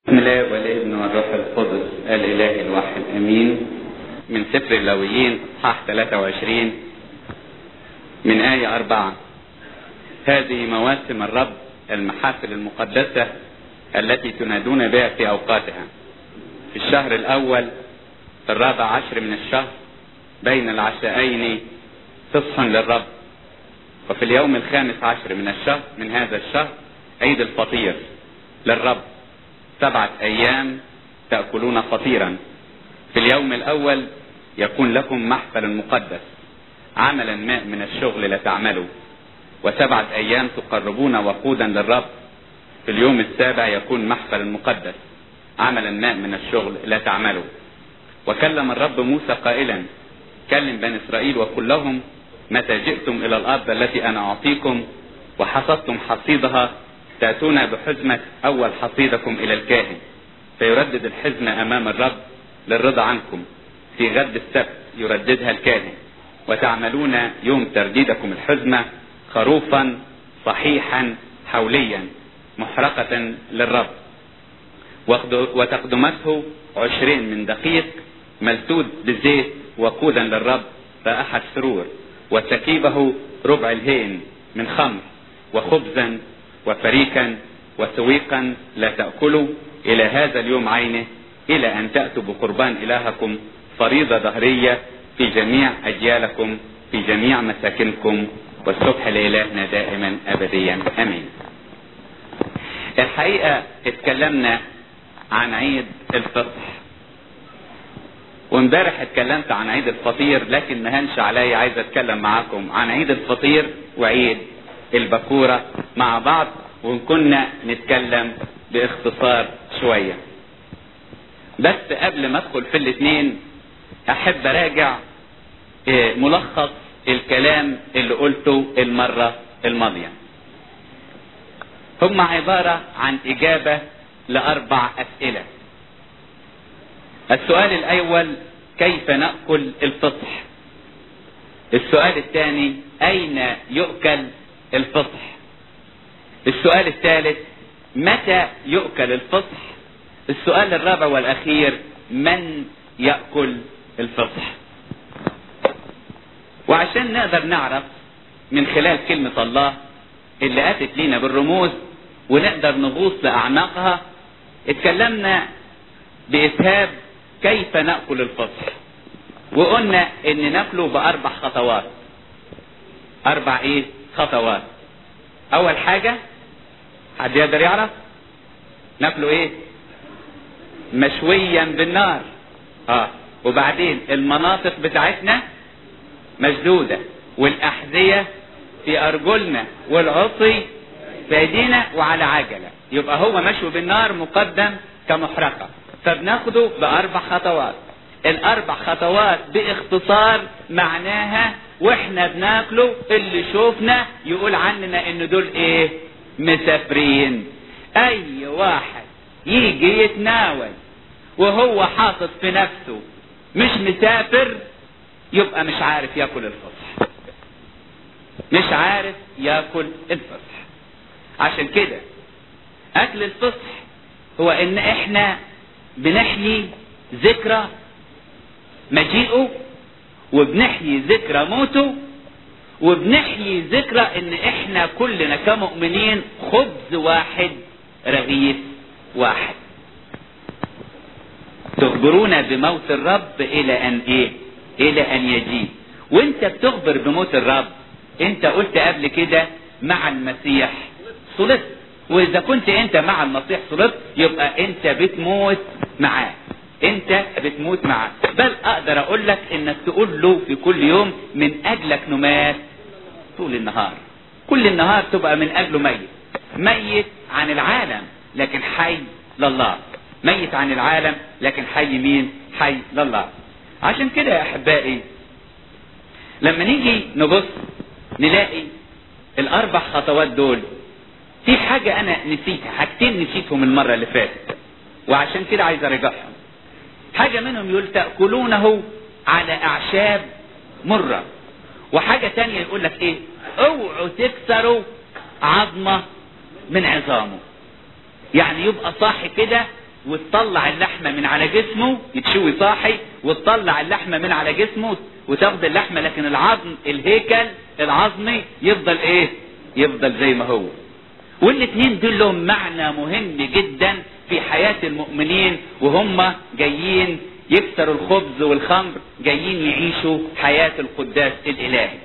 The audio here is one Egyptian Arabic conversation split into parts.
بسم الله والابن والروح القدس الاله الواحد امين من سفر اللاويين اصحاح 23 من آية أربعة هذه مواسم الرب المحافل المقدسة التي تنادون بها في أوقاتها في الشهر الأول في الرابع عشر من الشهر بين العشاءين فصح للرب وفي اليوم الخامس عشر من الشهر من هذا الشهر عيد الفطير للرب سبعة أيام تأكلون فطيرا في اليوم الأول يكون لكم محفل مقدس عملا ما من الشغل لا تعملوا وسبعة أيام تقربون وقودا للرب في اليوم السابع يكون محفل مقدس عملا ما من الشغل لا تعملوا وكلم الرب موسى قائلا كلم بني إسرائيل وقل لهم متى جئتم إلى الأرض التي أنا أعطيكم وحصدتم حصيدها تأتون بحزمة أول حصيدكم إلى الكاهن فيردد الحزمة أمام الرب للرضا عنكم في غد السبت يرددها الكاهن وتعملون يوم ترديدكم الحزمة خروفا صحيحا حوليا محرقة للرب وتقدمته عشرين من دقيق ملتود بزيت وقودا للرب فأحد سرور وتكيبه ربع الهين من خمر وخبزا وفريكا وسويقا لا تأكلوا إلى هذا اليوم عينه إلى أن تأتوا بقربان إلهكم فريضة ظهرية في جميع أجيالكم في جميع مساكنكم والصبح لإلهنا دائما أبديا أمين الحقيقة اتكلمنا عن عيد الفطر وامبارح اتكلمت عن عيد الفطير لكن ما هنش عليا عايز اتكلم معاكم عن عيد الفطير وعيد البكورة مع بعض وكنا نتكلم باختصار شوية بس قبل ما ادخل في الاثنين احب اراجع ملخص الكلام اللي قلته المرة الماضية هم عبارة عن اجابة لاربع اسئلة السؤال الاول كيف نأكل الفطح السؤال الثاني اين يؤكل الفطح السؤال الثالث متى يؤكل الفطح السؤال الرابع والاخير من يأكل الفطح وعشان نقدر نعرف من خلال كلمة الله اللي اتت لينا بالرموز ونقدر نغوص لاعماقها اتكلمنا باسهاب كيف نأكل الفطح وقلنا ان ناكله باربع خطوات اربع ايه خطوات اول حاجة حد يقدر يعرف ناكله ايه مشويا بالنار اه وبعدين المناطق بتاعتنا مشدودة والاحذية في ارجلنا والعصي في ايدينا وعلى عجلة يبقى هو مشوي بالنار مقدم كمحرقة فبناخده باربع خطوات الاربع خطوات باختصار معناها واحنا بناكله اللي شوفنا يقول عننا ان دول ايه مسافرين اي واحد يجي يتناول وهو حاطط في نفسه مش مسافر يبقى مش عارف ياكل الفصح مش عارف ياكل الفصح عشان كده اكل الفصح هو ان احنا بنحيي ذكرى مجيئه وبنحيي ذكرى موته وبنحيي ذكرى ان احنا كلنا كمؤمنين خبز واحد رغيف واحد تخبرون بموت الرب الى ان ايه الى ان يجيء وانت بتخبر بموت الرب انت قلت قبل كده مع المسيح صلبت واذا كنت انت مع المسيح صلبت يبقى انت بتموت معاه انت بتموت معاه بل اقدر اقول لك انك تقول له في كل يوم من اجلك نمات طول النهار كل النهار تبقى من اجله ميت ميت عن العالم لكن حي لله ميت عن العالم لكن حي مين حي لله عشان كده يا احبائي لما نيجي نبص نلاقي الاربع خطوات دول في حاجة انا نسيتها حاجتين نسيتهم المرة اللي فاتت وعشان كده عايز ارجعهم حاجة منهم يقول تأكلونه على أعشاب مرة وحاجة تانية يقول لك إيه اوعوا تكسروا عظمة من عظامه يعني يبقى صاحي كده وتطلع اللحمة من على جسمه يتشوي صاحي وتطلع اللحمة من على جسمه وتاخد اللحمة لكن العظم الهيكل العظمي يفضل ايه يفضل زي ما هو والاثنين دول لهم معنى مهم جدا في حياة المؤمنين وهم جايين يكسروا الخبز والخمر جايين يعيشوا حياة القداس الإلهي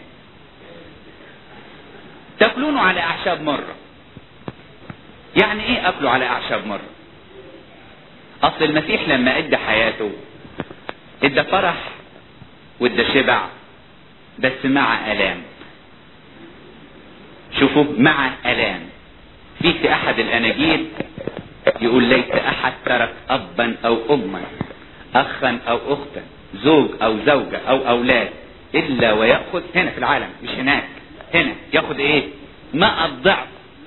تاكلونه على أعشاب مرة يعني ايه أكلوا على أعشاب مرة أصل المسيح لما ادى حياته ادى فرح وادى شبع بس مع آلام شوفوا مع آلام في في أحد الأناجيل يقول ليس أحد ترك أبا أو أما أخا أو أختا زوج أو زوجة أو أولاد إلا ويأخذ هنا في العالم مش هناك هنا يأخذ إيه مع الضعف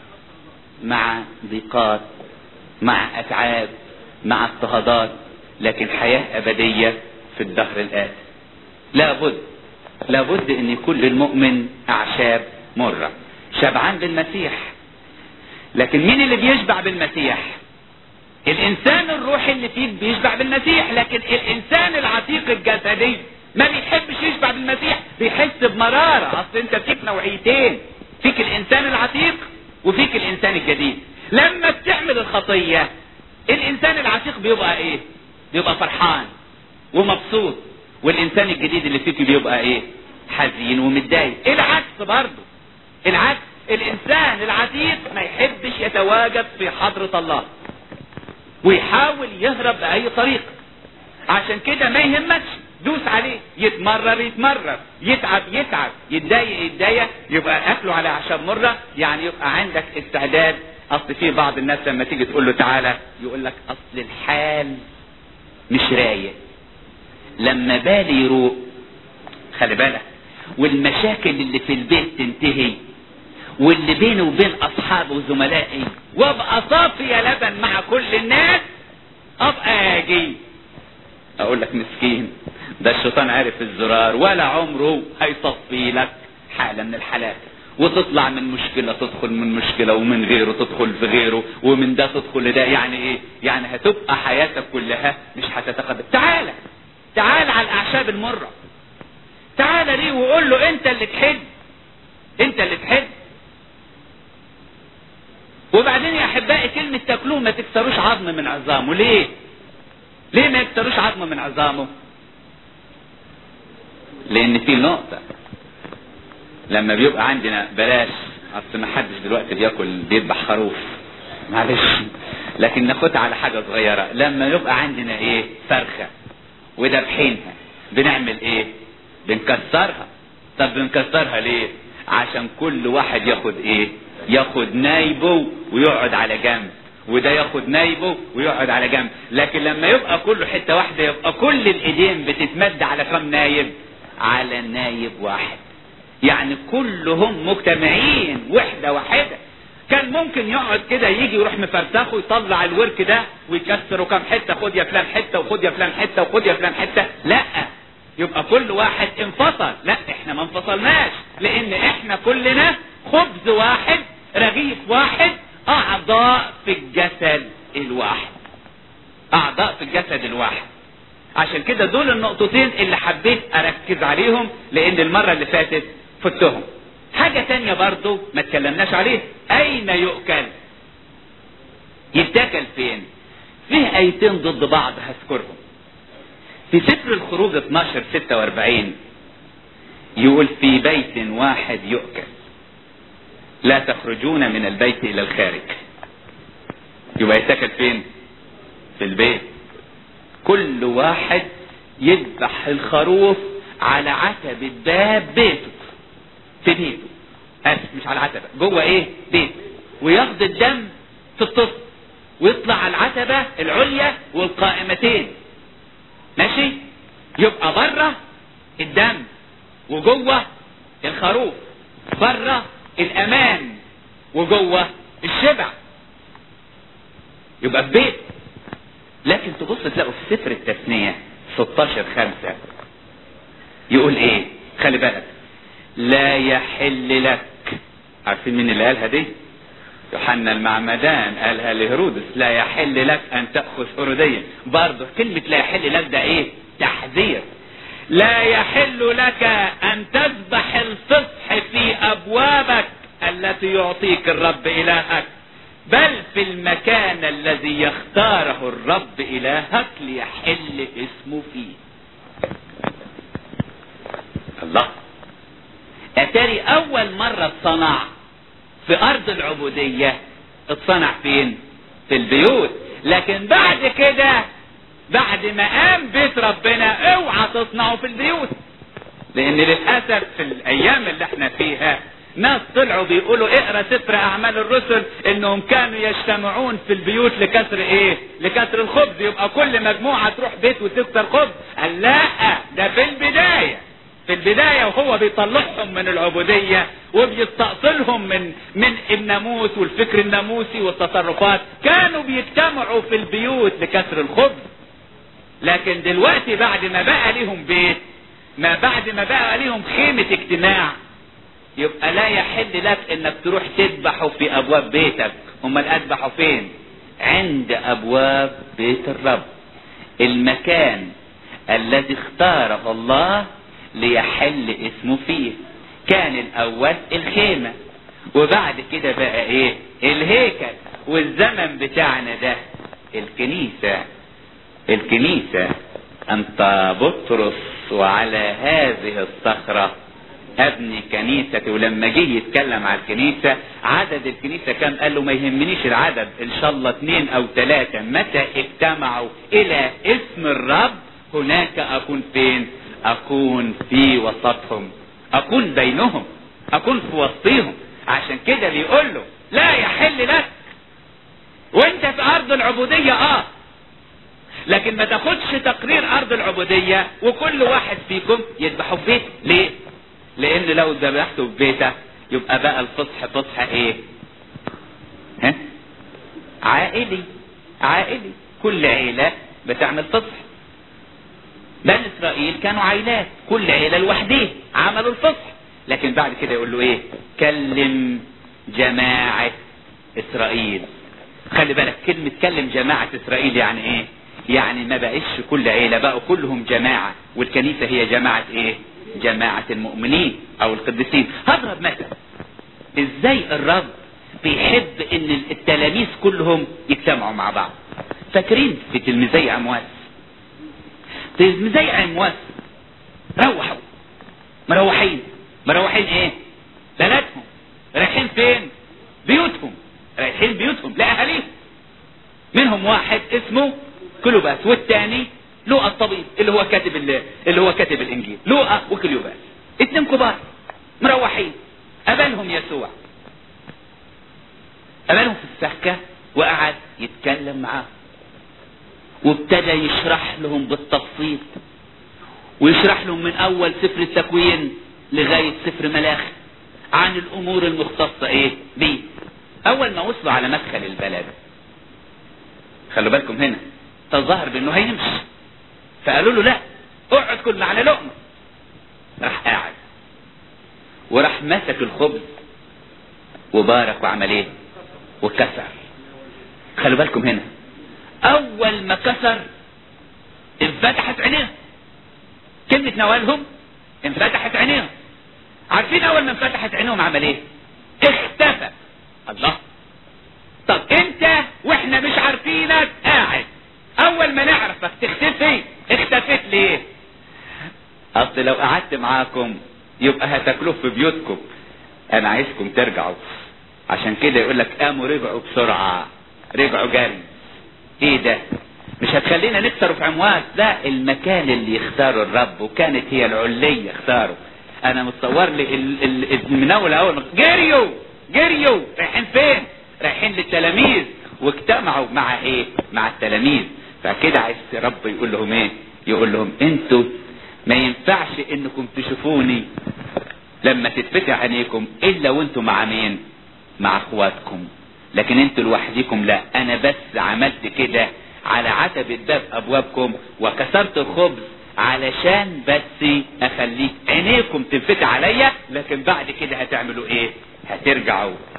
مع ضيقات مع أتعاب مع اضطهادات لكن حياة أبدية في الدهر الآتي لابد لابد أن يكون للمؤمن أعشاب مرة شبعان بالمسيح لكن مين اللي بيشبع بالمسيح الإنسان الروحي اللي فيك بيشبع بالمسيح لكن الإنسان العتيق الجسدي ما بيحبش يشبع بالمسيح بيحس بمرارة أصل أنت فيك نوعيتين فيك الإنسان العتيق وفيك الإنسان الجديد لما بتعمل الخطية الإنسان العتيق بيبقى إيه بيبقى فرحان ومبسوط والإنسان الجديد اللي فيك بيبقى إيه حزين ومتضايق العكس برضه العكس الإنسان العتيق ما يحبش يتواجد في حضرة الله ويحاول يهرب بأي طريقة عشان كده ما يهمكش دوس عليه يتمرر يتمرر يتعب يتعب يتضايق يتضايق يبقى اكله على اعشاب مره يعني يبقى عندك استعداد اصل في بعض الناس لما تيجي تقول له تعالى يقول لك اصل الحال مش رايق لما بالي يروق خلي بالك والمشاكل اللي في البيت تنتهي واللي بيني وبين اصحابي وزملائي وابقى صافي يا لبن مع كل الناس ابقى اجي اقول لك مسكين ده الشيطان عارف الزرار ولا عمره هيصفي لك حالة من الحالات وتطلع من مشكلة تدخل من مشكلة ومن غيره تدخل في غيره ومن ده تدخل لده يعني ايه يعني هتبقى حياتك كلها مش هتتقدم تعالى تعالى على الاعشاب المرة تعالى ليه وقول له انت اللي تحب انت اللي تحب وبعدين يا احبائي كلمة تاكلوه ما تكسروش عظم من عظامه ليه ليه ما يكسروش عظم من عظامه لان في نقطة لما بيبقى عندنا بلاش اصل ما حدش دلوقتي بياكل بيذبح خروف معلش لكن ناخدها على حاجة صغيرة لما يبقى عندنا ايه فرخة وذبحينها بنعمل ايه بنكسرها طب بنكسرها ليه عشان كل واحد ياخد ايه ياخد نايبه ويقعد على جنب وده ياخد نايبه ويقعد على جنب لكن لما يبقى كله حته واحده يبقى كل الايدين بتتمد على كم نايب على نايب واحد يعني كلهم مجتمعين وحده واحده كان ممكن يقعد كده يجي يروح مفرتخه يطلع الورك ده ويكسره كام حته خد يا فلان حته وخد يا فلان حته وخد يا فلان حته لا يبقى كل واحد انفصل لا احنا ما انفصلناش لان احنا كلنا خبز واحد رغيف واحد اعضاء في الجسد الواحد اعضاء في الجسد الواحد عشان كده دول النقطتين اللي حبيت اركز عليهم لان المرة اللي فاتت فتهم حاجة تانية برضو ما اتكلمناش عليه اين يؤكل يتاكل فين فيه ايتين ضد بعض هذكرهم في سفر الخروج 12 46 يقول في بيت واحد يؤكل لا تخرجون من البيت الى الخارج يبقى يتاكل فين في البيت كل واحد يذبح الخروف على عتبة باب بيته في بيته اسف مش على العتبة جوه ايه بيت وياخد الدم في الطفل ويطلع على العتبة العليا والقائمتين ماشي يبقى بره الدم وجوه الخروف بره الامان وجوه الشبع يبقى في بيت لكن تبص تلاقوا في سفر التثنية 16 خمسة يقول ايه خلي بالك لا يحل لك عارفين مين اللي قالها دي يوحنا المعمدان قالها لهرودس لا يحل لك ان تأخذ هروديا برضه كلمة لا يحل لك ده ايه تحذير لا يحل لك ان تذبح الفصح في ابوابك التي يعطيك الرب الهك بل في المكان الذي يختاره الرب الهك ليحل اسمه فيه الله اتاري اول مرة اتصنع في ارض العبودية اتصنع فين في البيوت لكن بعد كده بعد ما قام بيت ربنا اوعى تصنعه في البيوت لان للاسف في الايام اللي احنا فيها ناس طلعوا بيقولوا اقرا سفر اعمال الرسل انهم كانوا يجتمعون في البيوت لكسر ايه لكسر الخبز يبقى كل مجموعة تروح بيت وتكسر خبز قال لا ده في البداية في البداية وهو بيطلعهم من العبودية وبيستأصلهم من من الناموس والفكر الناموسي والتصرفات كانوا بيجتمعوا في البيوت لكسر الخبز لكن دلوقتي بعد ما بقى ليهم بيت ما بعد ما بقى ليهم خيمة اجتماع يبقى لا يحل لك انك تروح تذبحه في ابواب بيتك امال اذبحه فين عند ابواب بيت الرب المكان الذي اختاره الله ليحل اسمه فيه كان الاول الخيمة وبعد كده بقى ايه الهيكل والزمن بتاعنا ده الكنيسة الكنيسة انت بطرس وعلى هذه الصخرة ابني كنيستي ولما جه يتكلم على الكنيسة عدد الكنيسة كان قال له ما يهمنيش العدد ان شاء الله اثنين او ثلاثة متى اجتمعوا الى اسم الرب هناك اكون فين اكون في وسطهم اكون بينهم اكون في وسطهم عشان كده بيقول له لا يحل لك وانت في ارض العبودية اه لكن ما تاخدش تقرير ارض العبودية وكل واحد فيكم يذبحوا في بيت ليه لان لو ذبحته في بيتك يبقى بقى الفصح فصح ايه ها عائلي عائلي كل عيلة بتعمل فصح بني اسرائيل كانوا عائلات كل عيلة لوحديه عملوا الفصح لكن بعد كده يقول له ايه كلم جماعة اسرائيل خلي بالك كلمة كلم جماعة اسرائيل يعني ايه يعني ما بقاش كل عيلة بقوا كلهم جماعة والكنيسة هي جماعة ايه جماعة المؤمنين او القديسين هضرب مثل ازاي الرب بيحب ان التلاميذ كلهم يجتمعوا مع بعض فاكرين في تلميذي امواس تلميذي امواس روحوا مروحين مروحين ايه بلدهم رايحين فين بيوتهم رايحين بيوتهم لاهاليهم منهم واحد اسمه كلوباس والتاني لوقا الطبيب اللي هو كاتب اللي هو كاتب الانجيل لوقا وكليوباس اتنين كبار مروحين قابلهم يسوع قابلهم في السكة وقعد يتكلم معاهم وابتدى يشرح لهم بالتفصيل ويشرح لهم من اول سفر التكوين لغاية سفر ملاخي عن الامور المختصة ايه بيه اول ما وصلوا على مدخل البلد خلوا بالكم هنا تظاهر بانه هيمشي فقالوا له لا اقعد كل معنا لقمه راح قاعد وراح مسك الخبز وبارك وعمل ايه وكسر خلوا بالكم هنا اول ما كسر انفتحت عينيهم كلمة نوالهم انفتحت عينيهم عارفين اول ما انفتحت عينيهم عمل ايه اختفى الله طب انت واحنا مش عارفينك قاعد اول ما نعرفك تختفي اختفيت ليه اصل لو قعدت معاكم يبقى هتاكلوه في بيوتكم انا عايزكم ترجعوا عشان كده يقول لك قاموا رجعوا بسرعة رجعوا جري ايه ده مش هتخلينا نكسر في عمواس ده المكان اللي يختاره الرب وكانت هي العلية اختاره انا متصور لي من اول اول جريوا جريوا رايحين فين رايحين للتلاميذ واجتمعوا مع ايه مع التلاميذ فكده عايز رب يقول لهم ايه يقول لهم انتوا ما ينفعش انكم تشوفوني لما تتفتح عينيكم الا وانتوا مع مين مع اخواتكم لكن انتوا لوحديكم لا انا بس عملت كده على عتبة باب ابوابكم وكسرت الخبز علشان بس اخليك عينيكم تنفتح عليا لكن بعد كده هتعملوا ايه هترجعوا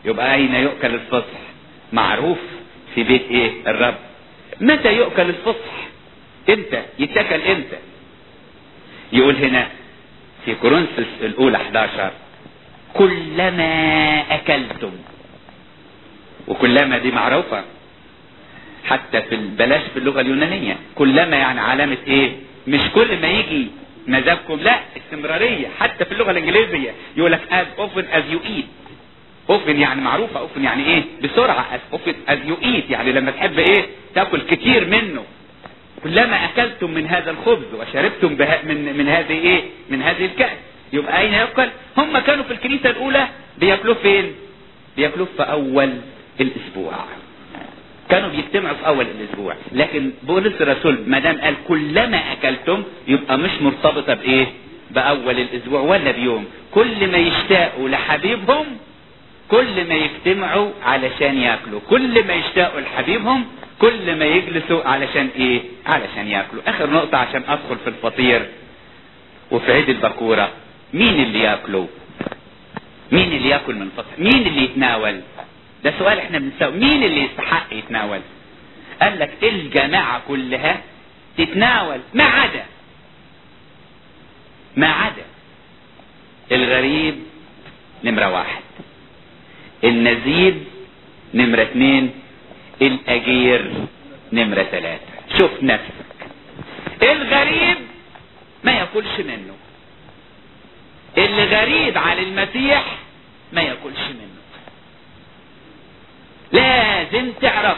يبقى اين يؤكل الفصح معروف في بيت ايه الرب متى يؤكل الفصح امتى يتاكل امتى يقول هنا في كورنثوس الاولى 11 كلما اكلتم وكلما دي معروفة حتى في بلاش في اللغة اليونانية كلما يعني علامة ايه مش كل ما يجي مزاجكم لا استمرارية حتى في اللغة الانجليزية يقول لك as often as you eat often يعني معروفة often يعني ايه بسرعة as often as you eat يعني لما تحب ايه تاكل كتير منه كلما اكلتم من هذا الخبز وشربتم به من من هذه ايه من هذه الكأس يبقى اين يؤكل هم كانوا في الكنيسة الاولى بياكلوه فين بياكلوه في اول الاسبوع كانوا بيجتمعوا في اول الاسبوع لكن بولس الرسول ما دام قال كلما اكلتم يبقى مش مرتبطه بايه باول الاسبوع ولا بيوم كل ما يشتاقوا لحبيبهم كل ما يجتمعوا علشان ياكلوا كل ما يشتاقوا لحبيبهم كل ما يجلسوا علشان ايه علشان ياكلوا اخر نقطه عشان ادخل في الفطير وفي عيد البكوره مين اللي ياكلوا مين اللي ياكل من فطر مين اللي يتناول ده سؤال احنا بنسأله مين اللي يستحق يتناول قال لك الجماعة كلها تتناول ما عدا ما عدا الغريب نمرة واحد النزيل نمرة اتنين الأجير نمرة ثلاثة شوف نفسك الغريب ما ياكلش منه اللي غريب على المسيح ما ياكلش منه لازم تعرف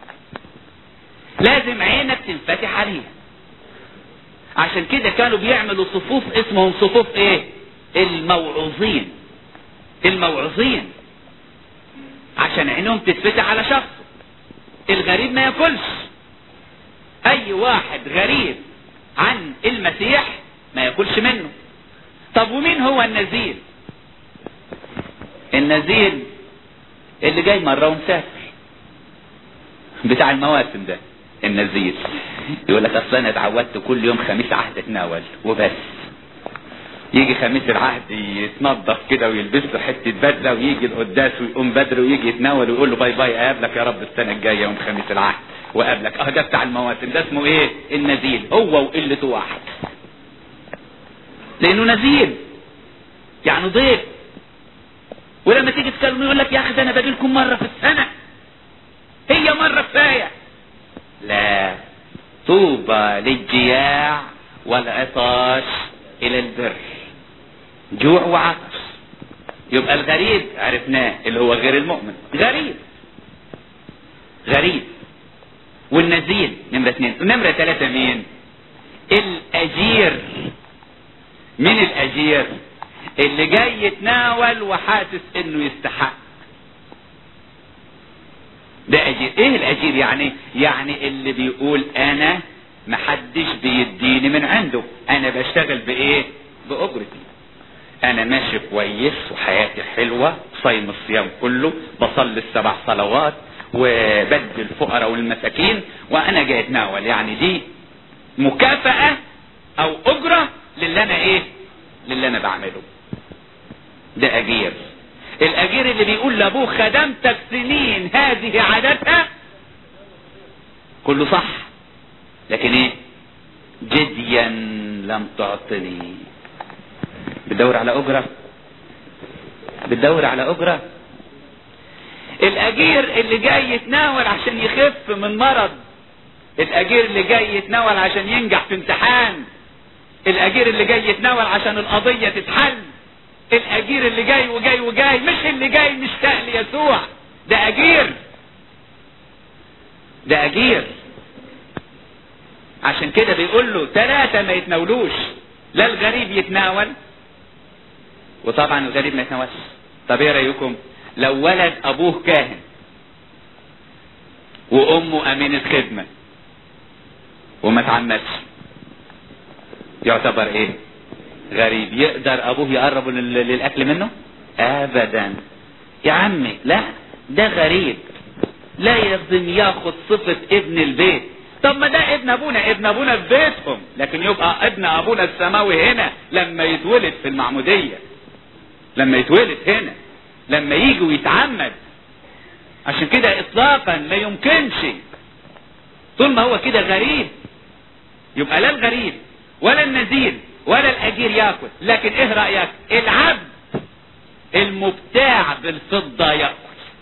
لازم عينك تنفتح عليها عشان كده كانوا بيعملوا صفوف اسمهم صفوف ايه الموعوظين الموعوظين عشان عينهم تتفتح على شخص الغريب ما ياكلش اي واحد غريب عن المسيح ما ياكلش منه طب ومين هو النزيل النزيل اللي جاي مرة ومسافر بتاع المواسم ده النزيل يقول لك اصل انا اتعودت كل يوم خميس عهد اتناول وبس يجي خميس العهد يتنظف كده ويلبس له حته بدله ويجي القداس ويقوم بدري ويجي يتناول ويقول له باي باي اقابلك يا رب السنه الجايه يوم خميس العهد وقابلك اه ده بتاع المواسم ده اسمه ايه النزيل هو وقلته واحد لانه نزيل يعني ضيف ولما تيجي تكلمه يقول لك يا اخي ده انا باجي لكم مره في السنه هي مره كفايه لا طوبى للجياع والعطاش الى البر جوع وعطش يبقى الغريب عرفناه اللي هو غير المؤمن غريب غريب والنزيل نمرة اثنين نمرة ثلاثة مين الاجير مين الاجير اللي جاي يتناول وحاسس انه يستحق ده اجير ايه الاجير يعني يعني اللي بيقول انا محدش بيديني من عنده انا بشتغل بايه باجرتي انا ماشي كويس وحياتي حلوة صايم الصيام كله بصلي السبع صلوات وبدي الفقراء والمساكين وانا جاي اتناول يعني دي مكافأة او اجرة للي انا ايه للي انا بعمله ده اجير الاجير اللي بيقول لابوه خدمتك سنين هذه عادتها كله صح لكن ايه جديا لم تعطني بتدور على اجرة بتدور على اجرة الاجير اللي جاي يتناول عشان يخف من مرض الاجير اللي جاي يتناول عشان ينجح في امتحان الاجير اللي جاي يتناول عشان القضية تتحل الاجير اللي جاي وجاي وجاي مش اللي جاي مشتاق ليسوع ده اجير ده اجير عشان كده بيقول له ثلاثة ما يتناولوش لا الغريب يتناول وطبعا الغريب ما يتناولش طب ايه رايكم لو ولد ابوه كاهن وامه امينة خدمة وما اتعمدش يعتبر ايه غريب يقدر ابوه يقرب للاكل منه ابدا يا عمي لا ده غريب لا يلزم ياخد صفة ابن البيت طب ما ده ابن ابونا ابن ابونا في بيتهم لكن يبقى ابن ابونا السماوي هنا لما يتولد في المعمودية لما يتولد هنا لما يجي ويتعمد عشان كده اطلاقا لا يمكنش طول ما هو كده غريب يبقى لا الغريب ولا النذير ولا الاجير ياكل لكن ايه رايك العبد المبتاع بالفضه ياكل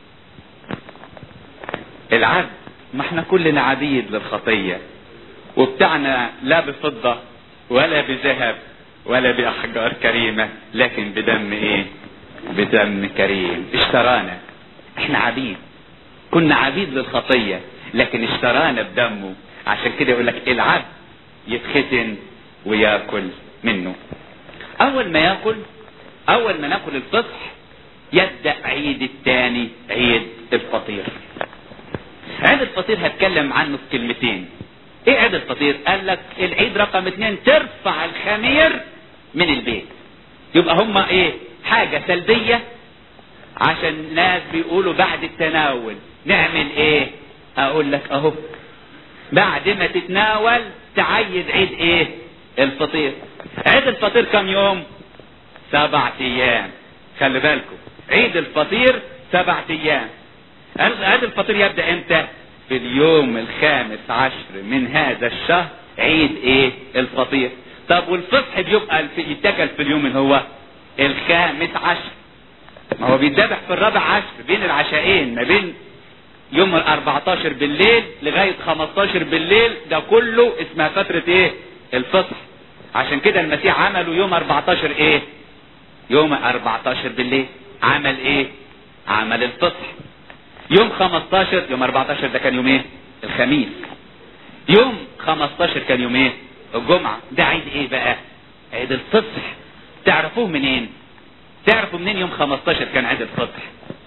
العبد ما احنا كلنا عبيد للخطيه وبتاعنا لا بفضه ولا بذهب ولا باحجار كريمه لكن بدم ايه بدم كريم اشترانا احنا عبيد كنا عبيد للخطيه لكن اشترانا بدمه عشان كده يقول لك العبد يتختن وياكل منه اول ما ياكل اول ما ناكل الفصح يبدا عيد الثاني عيد الفطير عيد الفطير هتكلم عنه في كلمتين ايه عيد الفطير قال لك العيد رقم اتنين ترفع الخمير من البيت يبقى هما ايه حاجة سلبية عشان ناس بيقولوا بعد التناول نعمل ايه اقول لك اهو بعد ما تتناول تعيد عيد ايه الفطير عيد الفطير كم يوم سبعة ايام خلي بالكم عيد الفطير سبعة ايام عيد الفطير يبدأ امتى في اليوم الخامس عشر من هذا الشهر عيد ايه الفطير طب والفصح بيبقى في يتاكل في اليوم اللي هو الخامس عشر ما هو بيتذبح في الرابع عشر بين العشاءين ما بين يوم ال 14 بالليل لغاية 15 بالليل ده كله اسمها فترة ايه الفصح عشان كده المسيح عمله يوم 14 ايه يوم 14 بالليل عمل ايه عمل الفصح يوم 15 يوم 14 ده كان يوم ايه الخميس يوم 15 كان يوم ايه الجمعة ده عيد ايه بقى عيد الفصح تعرفوه منين تعرفوا منين يوم 15 كان عيد الفصح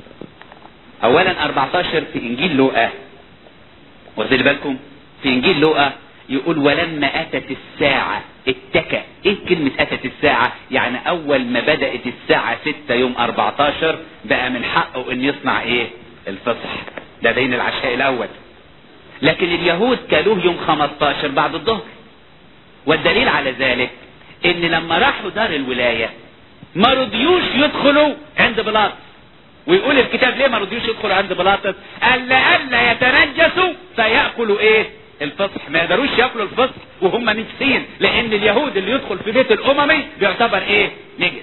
اولا 14 في انجيل لوقا واخدين بالكم في انجيل لوقا يقول ولما اتت الساعة اتكى ايه كلمة اتت الساعة يعني اول ما بدأت الساعة 6 يوم 14 بقى من حقه ان يصنع ايه الفصح ده بين العشاء الاول لكن اليهود كلوه يوم 15 بعد الظهر والدليل على ذلك ان لما راحوا دار الولاية ما رضيوش يدخلوا عند بيلاطس ويقول الكتاب ليه ما رضيوش يدخلوا عند بيلاطس قال لئلا يتنجسوا فياكلوا ايه الفصح ما يقدروش ياكلوا الفصح وهم نجسين لان اليهود اللي يدخل في بيت الاممي بيعتبر ايه نجس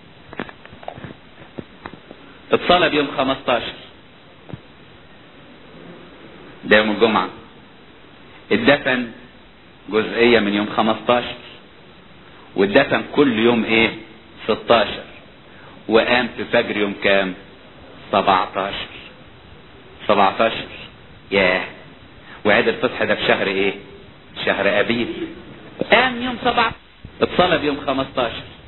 اتصلب يوم 15 ده يوم الجمعة الدفن جزئية من يوم 15 والدفن كل يوم ايه 16 وقام في فجر يوم كام 17 17 ياه وعيد الفصح ده في شهر ايه شهر ابيب قام يوم 7 اتصلب يوم 15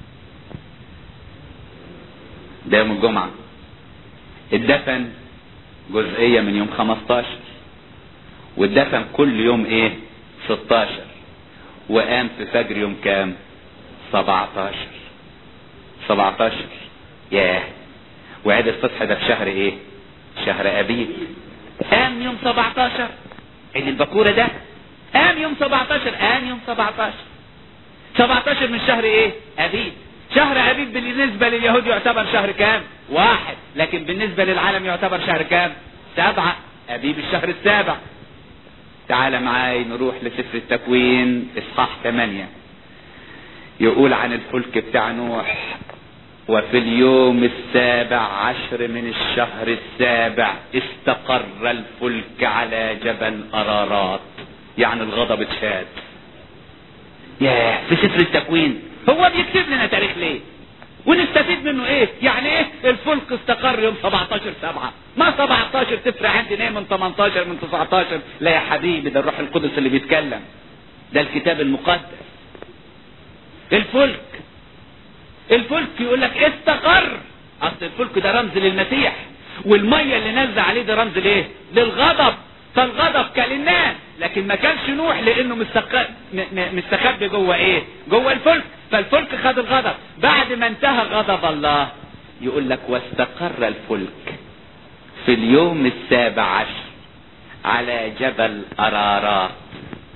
ده يوم الجمعة الدفن جزئية من يوم 15 والدفن كل يوم ايه 16 وقام في فجر يوم كام 17 17 ياه وعيد الفصح ده في شهر ايه شهر ابيب قام يوم 17 عيد البكورة ده قام يوم 17 قام يوم 17 17 من شهر ايه ابيب شهر ابيب بالنسبة لليهود يعتبر شهر كام واحد لكن بالنسبة للعالم يعتبر شهر كام سبعة ابيب الشهر السابع تعال معاي نروح لسفر التكوين اصحاح 8 يقول عن الفلك بتاع نوح وفي اليوم السابع عشر من الشهر السابع استقر الفلك على جبل أرارات يعني الغضب اتشاد ياه في سفر التكوين هو بيكتب لنا تاريخ ليه ونستفيد منه ايه يعني ايه الفلك استقر يوم 17 سبعة ما 17 تفرق عندنا ايه من 18 من 19 لا يا حبيبي ده الروح القدس اللي بيتكلم ده الكتاب المقدس الفلك الفلك يقول لك استقر اصل الفلك ده رمز للمسيح والميه اللي نزل عليه ده رمز لايه للغضب فالغضب كان للناس لكن ما كانش نوح لانه مستخبي مستخبي جوه ايه جوه الفلك فالفلك خد الغضب بعد ما انتهى غضب الله يقول لك واستقر الفلك في اليوم السابع عشر على جبل أرارات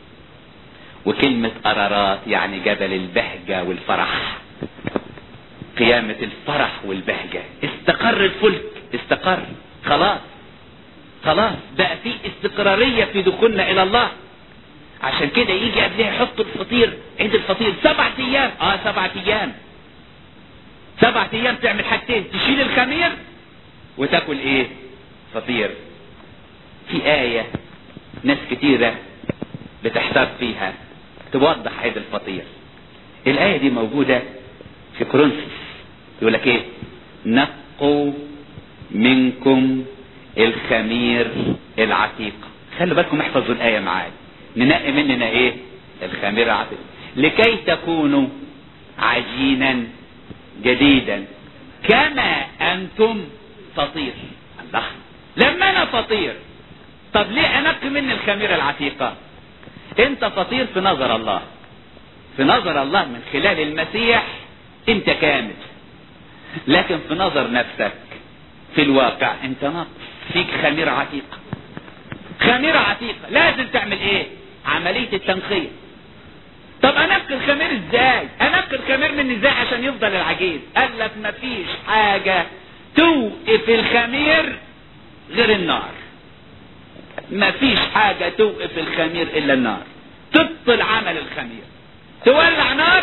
وكلمة أرارات يعني جبل البهجة والفرح قيامة الفرح والبهجة استقر الفلك استقر خلاص خلاص بقى في استقرارية في دخولنا الى الله عشان كده يجي قبلها يحط الفطير عيد الفطير سبعة ايام اه سبعة ايام سبعة ايام تعمل حاجتين تشيل الخمير وتاكل ايه فطير في آية ناس كتيرة بتحتار فيها توضح عيد الفطير الآية دي موجودة في كورنثوس يقول لك ايه نقوا منكم الخمير العتيق خلوا بالكم احفظوا الآية معايا ننقي مننا ايه الخمير العتيق لكي تكونوا عجينا جديدا كما انتم فطير الله لما انا فطير طب ليه انقي مني الخميره العتيقه انت فطير في نظر الله في نظر الله من خلال المسيح انت كامل لكن في نظر نفسك في الواقع انت ناقص فيك خميره عتيقه خميره عتيقه لازم تعمل ايه عمليه التنقيه طب انقي الخمير ازاي انقي الخمير من ازاي عشان يفضل العجيز قال لك مفيش حاجه توقف الخمير غير النار مفيش حاجة توقف الخمير إلا النار تبطل عمل الخمير تولع نار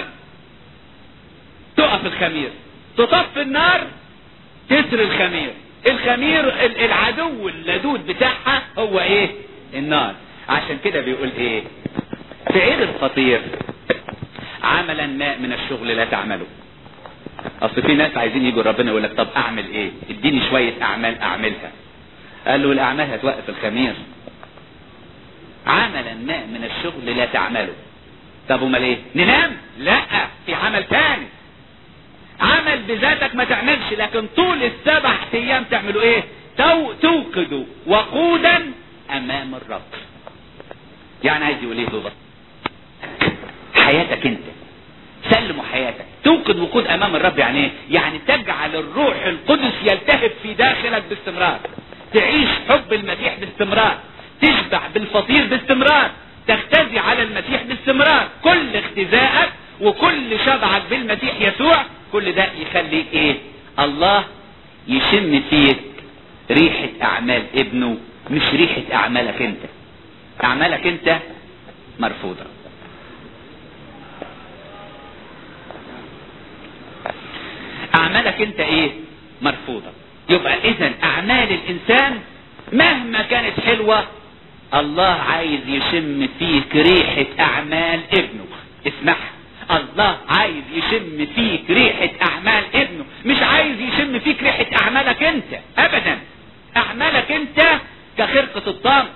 تقف الخمير تطفي النار تسر الخمير الخمير العدو اللدود بتاعها هو ايه النار عشان كده بيقول ايه في عيد الفطير عملا ما من الشغل لا تعمله اصل في ناس عايزين يجوا ربنا يقول لك طب اعمل ايه اديني شويه اعمال اعملها قال له الاعمال هتوقف الخمير عملا ما من الشغل لا تعمله طب امال ايه ننام لا في عمل تاني عمل بذاتك ما تعملش لكن طول السبع ايام تعملوا ايه تو توقدوا وقودا امام الرب يعني عايز يقول ايه بالظبط حياتك انت سلموا حياتك توقد وقود امام الرب يعني ايه يعني تجعل الروح القدس يلتهب في داخلك باستمرار تعيش حب المسيح باستمرار تشبع بالفطير باستمرار تختزي على المسيح باستمرار كل اختزائك وكل شبعك بالمسيح يسوع كل ده يخليك ايه الله يشم فيك ريحة اعمال ابنه مش ريحة اعمالك انت اعمالك انت مرفوضة اعمالك انت ايه مرفوضة يبقى اذا اعمال الانسان مهما كانت حلوة الله عايز يشم فيك ريحة اعمال ابنه اسمعها الله عايز يشم فيك ريحة اعمال ابنه مش عايز يشم فيك ريحة اعمالك انت ابدا اعمالك انت كخرقة الطام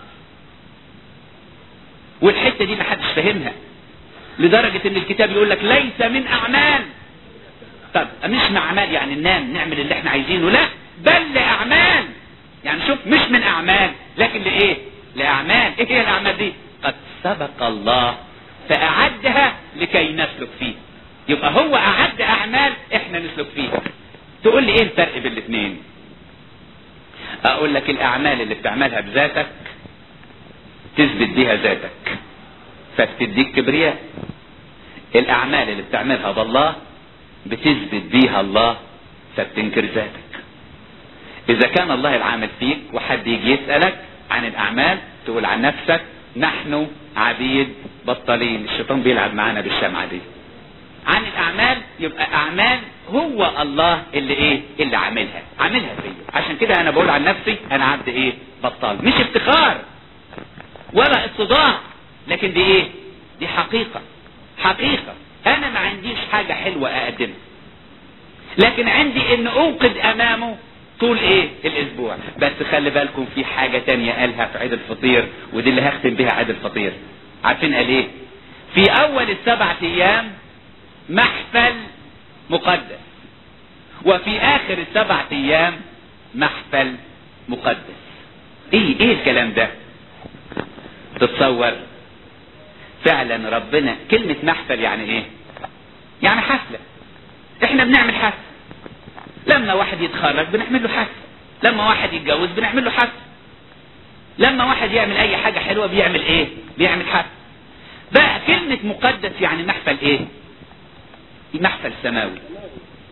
والحتة دي محدش فاهمها لدرجة ان الكتاب يقول لك ليس من اعمال طب مش من اعمال يعني ننام نعمل اللي احنا عايزينه لا بل لاعمال يعني شوف مش من اعمال لكن لايه لاعمال ايه هي الاعمال دي قد سبق الله فاعدها لكي نسلك فيه يبقى هو اعد اعمال احنا نسلك فيها تقول لي ايه الفرق بين الاثنين اقول لك الاعمال اللي بتعملها بذاتك تثبت بيها ذاتك فبتديك كبرياء الاعمال اللي بتعملها بالله بتثبت بيها الله فبتنكر ذاتك اذا كان الله العامل فيك وحد يجي يسألك عن الاعمال تقول عن نفسك نحن عبيد بطالين الشيطان بيلعب معانا بالشمعة دي عن الاعمال يبقى اعمال هو الله اللي ايه اللي عاملها عاملها فيا عشان كده انا بقول عن نفسي انا عبد ايه بطال مش افتخار ولا اتضاع لكن دي ايه دي حقيقة حقيقة انا ما عنديش حاجة حلوة اقدمها لكن عندي ان اوقد امامه طول ايه الاسبوع بس خلي بالكم في حاجة تانية قالها في عيد الفطير ودي اللي هختم بيها عيد الفطير عارفين قال ايه في اول السبعة ايام محفل مقدس وفي اخر السبعة ايام محفل مقدس ايه ايه الكلام ده تتصور فعلا ربنا كلمة محفل يعني ايه يعني حفلة احنا بنعمل حفل لما واحد يتخرج بنعمل له حفل لما واحد يتجوز بنعمل له حفل لما واحد يعمل اي حاجة حلوة بيعمل ايه بيعمل حفل بقى كلمة مقدس يعني محفل ايه محفل سماوي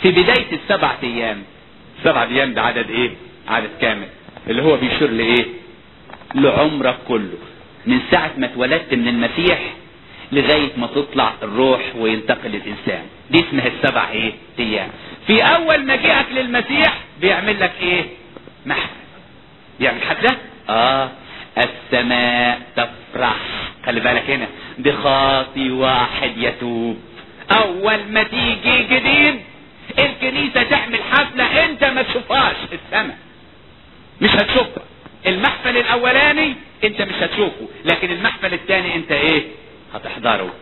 في بداية السبع ايام سبع ايام ده عدد ايه عدد كامل اللي هو بيشير لايه لعمرك كله من ساعة ما اتولدت من المسيح لغاية ما تطلع الروح وينتقل الانسان دي اسمها السبع ايه ايام في اول مجيئك للمسيح بيعمل لك ايه محفل بيعمل حفلة اه السماء تفرح خلي بالك هنا بخاطي واحد يتوب اول ما تيجي جديد الكنيسة تعمل حفلة انت ما تشوفهاش السماء مش هتشوفها المحفل الاولاني انت مش هتشوفه لكن المحفل الثاني انت ايه هتحضره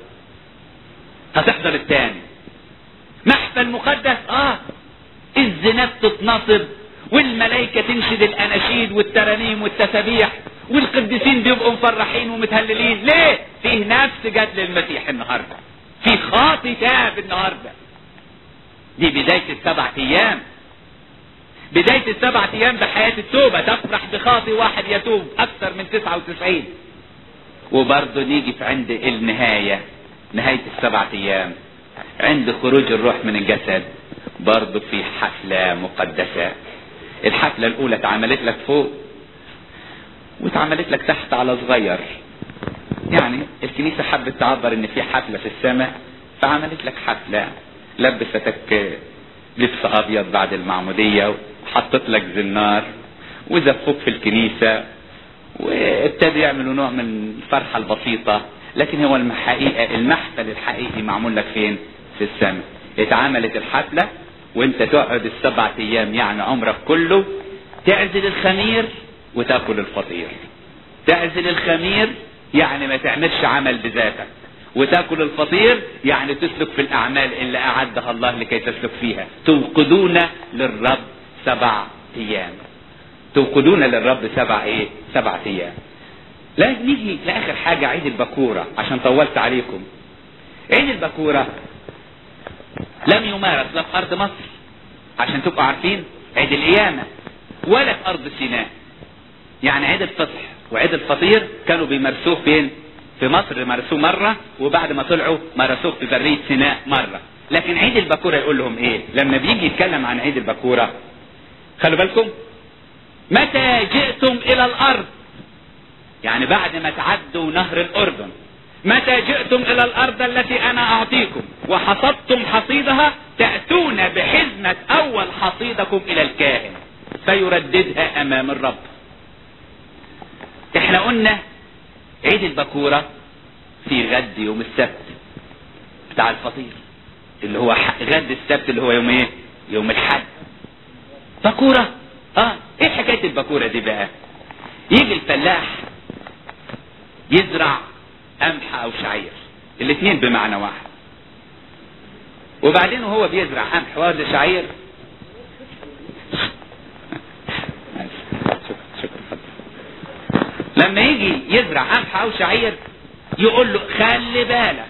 هتحضر الثاني محفل مقدس اه الزنات تتنصب والملائكة تنشد الاناشيد والترانيم والتسابيح والقديسين بيبقوا مفرحين ومتهللين ليه فيه نفس جت للمسيح النهارده في خاطي تاب النهارده دي بداية السبع ايام بداية السبع ايام بحياة التوبة تفرح بخاطي واحد يتوب اكثر من 99 وبرضه نيجي في عند النهاية نهاية السبع ايام عند خروج الروح من الجسد برضه في حفلة مقدسة الحفلة الاولى اتعملت لك فوق واتعملت لك تحت على صغير يعني الكنيسة حبت تعبر ان في حفلة في السماء فعملت لك حفلة لبستك لبس ابيض بعد المعمودية وحطت لك زنار وزفوك في الكنيسة وابتدوا يعملوا نوع من الفرحة البسيطة لكن هو الحقيقة المحفل الحقيقي معمول لك فين في السماء اتعملت الحفلة وانت تقعد السبع ايام يعني عمرك كله تعزل الخمير وتاكل الفطير تعزل الخمير يعني ما تعملش عمل بذاتك وتاكل الفطير يعني تسلك في الاعمال اللي اعدها الله لكي تسلك فيها توقدون للرب سبع ايام توقدون للرب سبع ايه سبع ايام لا نيجي لاخر حاجه عيد البكوره عشان طولت عليكم عيد البكوره لم يمارس لا في ارض مصر عشان تبقوا عارفين عيد القيامه ولا في ارض سيناء يعني عيد الفطر وعيد الفطير كانوا بيمارسوه فين في مصر مارسوه مرة وبعد ما طلعوا مارسوه في برية سيناء مرة لكن عيد البكورة يقول لهم ايه لما بيجي يتكلم عن عيد البكورة خلوا بالكم متى جئتم الى الارض يعني بعد ما تعدوا نهر الاردن متى جئتم الى الارض التي انا اعطيكم وحصدتم حصيدها تأتون بحزمة اول حصيدكم الى الكاهن فيرددها امام الرب احنا قلنا عيد البكورة في غد يوم السبت بتاع الفطير اللي هو غد السبت اللي هو يوم ايه يوم الحد بكورة اه ايه حكاية البكورة دي بقى يجي الفلاح يزرع قمح او شعير الاثنين بمعنى واحد وبعدين وهو بيزرع قمح ولا شعير شكرا شكرا لما يجي يزرع قمح او شعير يقول له خلي بالك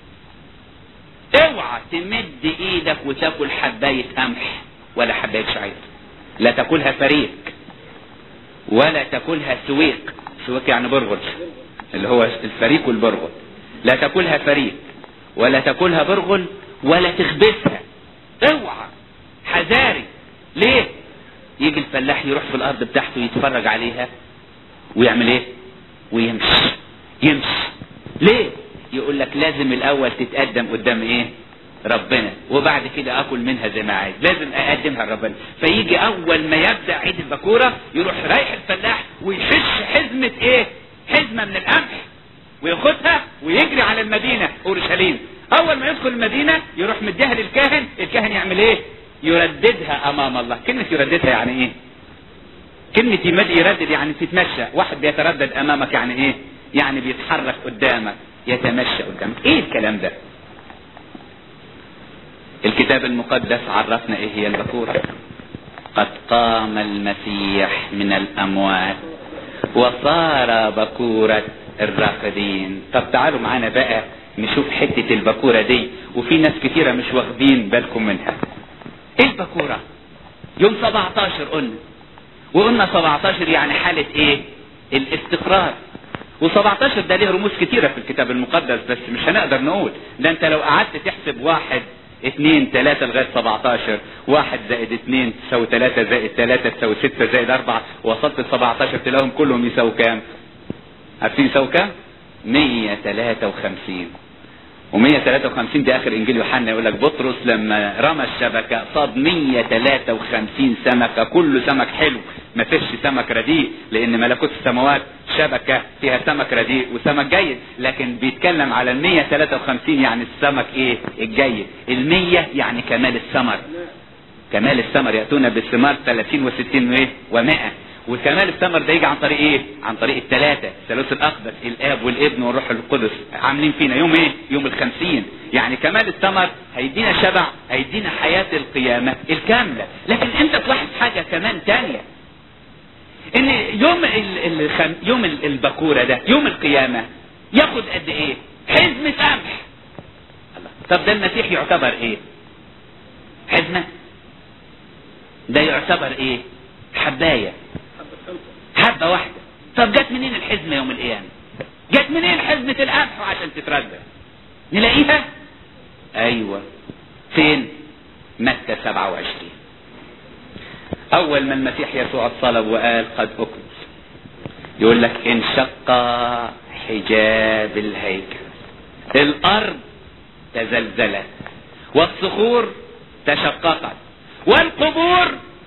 اوعى تمد ايدك وتاكل حبايه قمح ولا حبايه شعير لا تاكلها فريق ولا تاكلها سويق سويق يعني برغل اللي هو الفريق والبرغل لا تاكلها فريق ولا تاكلها برغل ولا تخبزها اوعى حذاري ليه يجي الفلاح يروح في الارض بتاعته يتفرج عليها ويعمل ايه ويمشي يمشي ليه يقول لك لازم الاول تتقدم قدام ايه ربنا وبعد كده اكل منها زي ما عايز لازم اقدمها لربنا فيجي اول ما يبدا عيد البكوره يروح رايح الفلاح ويحش حزمه ايه حزمه من القمح وياخدها ويجري على المدينه اورشليم اول ما يدخل المدينه يروح مديها للكاهن الكاهن يعمل ايه يرددها امام الله كلمه يرددها يعني ايه كلمة يمد يردد يعني تتمشى واحد بيتردد امامك يعني ايه يعني بيتحرك قدامك يتمشى قدامك ايه الكلام ده الكتاب المقدس عرفنا ايه هي البكورة قد قام المسيح من الاموات وصار بكورة الراقدين طب تعالوا معانا بقى نشوف حتة البكورة دي وفي ناس كتيرة مش واخدين بالكم منها ايه البكورة يوم 17 قلنا وقلنا 17 يعني حالة ايه الاستقرار و17 ده ليه رموز كتيرة في الكتاب المقدس بس مش هنقدر نقول ده انت لو قعدت تحسب واحد اتنين تلاتة لغاية 17 واحد زائد اتنين تساوي تلاتة زائد تلاتة تساوي ستة زائد اربعة وصلت ل 17 تلاقيهم كلهم يساوي كام عارفين يساوي كام 153 و153 دي اخر انجيل يوحنا يقول لك بطرس لما رمى الشبكه صاد 153 سمكه كله سمك حلو ما فيش سمك رديء لان ملكوت السماوات شبكه فيها سمك رديء وسمك جيد لكن بيتكلم على ال 153 يعني السمك ايه الجيد ال 100 يعني كمال الثمر كمال الثمر ياتون بالثمار 30 و60 وايه و100 وكمال الثمر ده يجي عن طريق ايه؟ عن طريق الثلاثة، الثالوث الأقدس، الآب والابن والروح القدس، عاملين فينا يوم ايه؟ يوم الخمسين، يعني كمال الثمر هيدينا شبع، هيدينا حياة القيامة الكاملة، لكن أنت تلاحظ حاجة كمان تانية. إن يوم ال الخم... يوم ال- البكورة ده، يوم القيامة ياخد قد إيه؟ حزمة قمح. الله، طب ده المسيح يعتبر إيه؟ حزمة؟ ده يعتبر إيه؟ حباية حبة واحدة طب جت منين الحزمة يوم القيامة جت منين حزمة القمح عشان تتردد نلاقيها ايوه فين متى 27 اول ما المسيح يسوع اتصلب وقال قد اكمل يقول لك انشق حجاب الهيكل الارض تزلزلت والصخور تشققت والقبور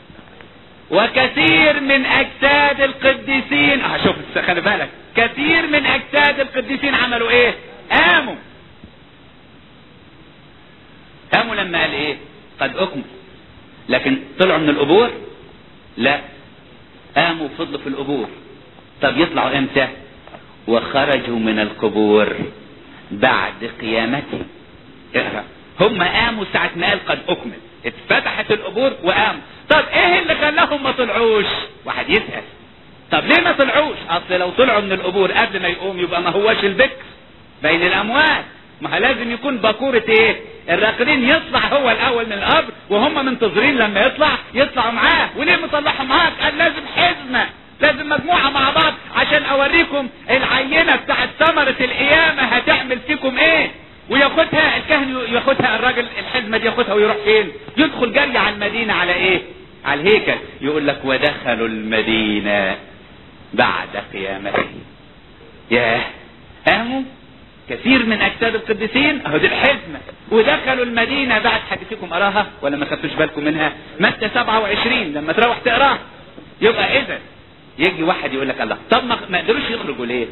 وكثير من اجساد القديسين اه شوف خلي بالك كثير من اجساد القديسين عملوا ايه قاموا قاموا لما قال ايه قد اكمل لكن طلعوا من القبور لا قاموا فضلوا في القبور طب يطلعوا امتى وخرجوا من القبور بعد قيامته اقرا هم قاموا ساعة ما قال قد اكمل اتفتحت القبور وقاموا طب ايه اللي خلاهم ما طلعوش واحد يسأل طب ليه ما طلعوش اصل لو طلعوا من القبور قبل ما يقوم يبقى ما هوش البكر بين الاموات ما لازم يكون باكورة ايه الراقدين يطلع هو الاول من القبر وهم منتظرين لما يطلع يطلعوا معاه وليه مطلعهم معاك قال لازم حزمة لازم مجموعة مع بعض عشان اوريكم العينة بتاعت ثمرة القيامة هتعمل فيكم ايه وياخدها الكهن ياخدها الراجل الحزمة دي ياخدها ويروح فين يدخل جري على المدينة على ايه على الهيكل يقول لك ودخلوا المدينة بعد قيامته ياه قاموا كثير من اجساد القديسين اهو دي الحزمه ودخلوا المدينه بعد حديثكم اراها ولا ما خدتوش بالكم منها متى 27 لما تروح تقراها يبقى اذا يجي واحد يقول لك الله طب ما ما قدروش يخرجوا ليه؟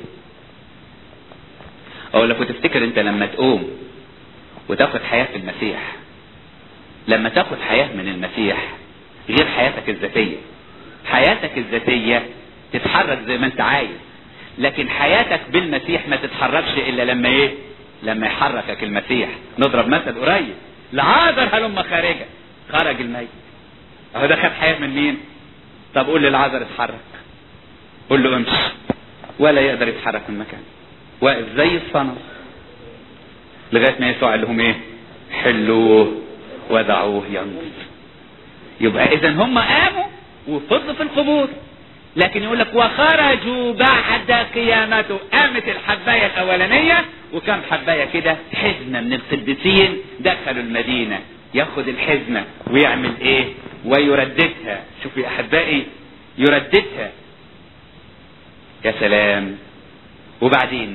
اقول لك وتفتكر انت لما تقوم وتاخد حياه في المسيح لما تاخد حياه من المسيح غير حياتك الذاتيه حياتك الذاتيه تتحرك زي ما انت عايز لكن حياتك بالمسيح ما تتحركش الا لما ايه لما يحركك المسيح نضرب مثل قريب لعازر هلم خارجه خرج الميت اهو ده خد حياه من مين طب قول للعازر اتحرك قول له امشي ولا يقدر يتحرك من مكانه واقف زي الصنم لغايه ما يسوع قال لهم ايه حلوه ودعوه ينظر يبقى اذا هم قاموا وفضلوا في القبور لكن يقول لك وخرجوا بعد قيامته قامت الحبايه الاولانيه وكم حبايه كده حزمه من القديسين دخلوا المدينه ياخد الحزمه ويعمل ايه ويرددها شوفوا يا احبائي يرددها يا سلام وبعدين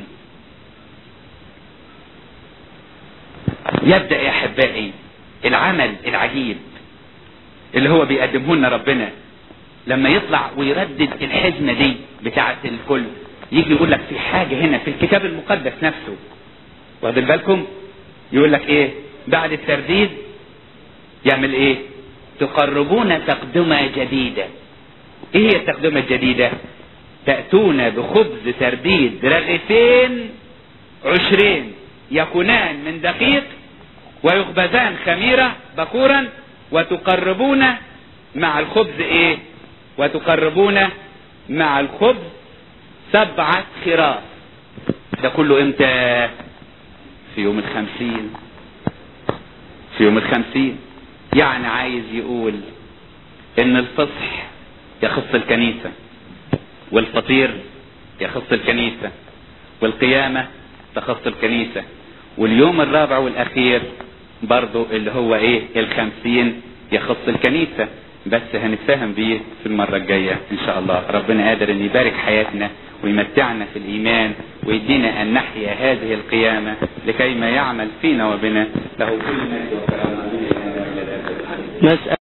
يبدا يا احبائي العمل العجيب اللي هو بيقدمه لنا ربنا لما يطلع ويردد الحزمه دي بتاعه الكل يجي يقول لك في حاجه هنا في الكتاب المقدس نفسه واخدين بالكم يقول لك ايه بعد الترديد يعمل ايه تقربون تقدمة جديدة ايه هي التقدمة الجديدة تأتون بخبز ترديد رغيفين عشرين يكونان من دقيق ويخبزان خميرة بكورا وتقربون مع الخبز ايه وتقربون مع الخبز سبعة خراف ده كله امتى في يوم الخمسين في يوم الخمسين يعني عايز يقول ان الفصح يخص الكنيسة والفطير يخص الكنيسة والقيامة تخص الكنيسة واليوم الرابع والاخير برضو اللي هو ايه الخمسين يخص الكنيسة بس هنتفاهم بيه في المرة الجاية ان شاء الله ربنا قادر ان يبارك حياتنا ويمتعنا في الايمان ويدينا ان نحيا هذه القيامة لكي ما يعمل فينا وبنا له كل مجد وكرامة نسأل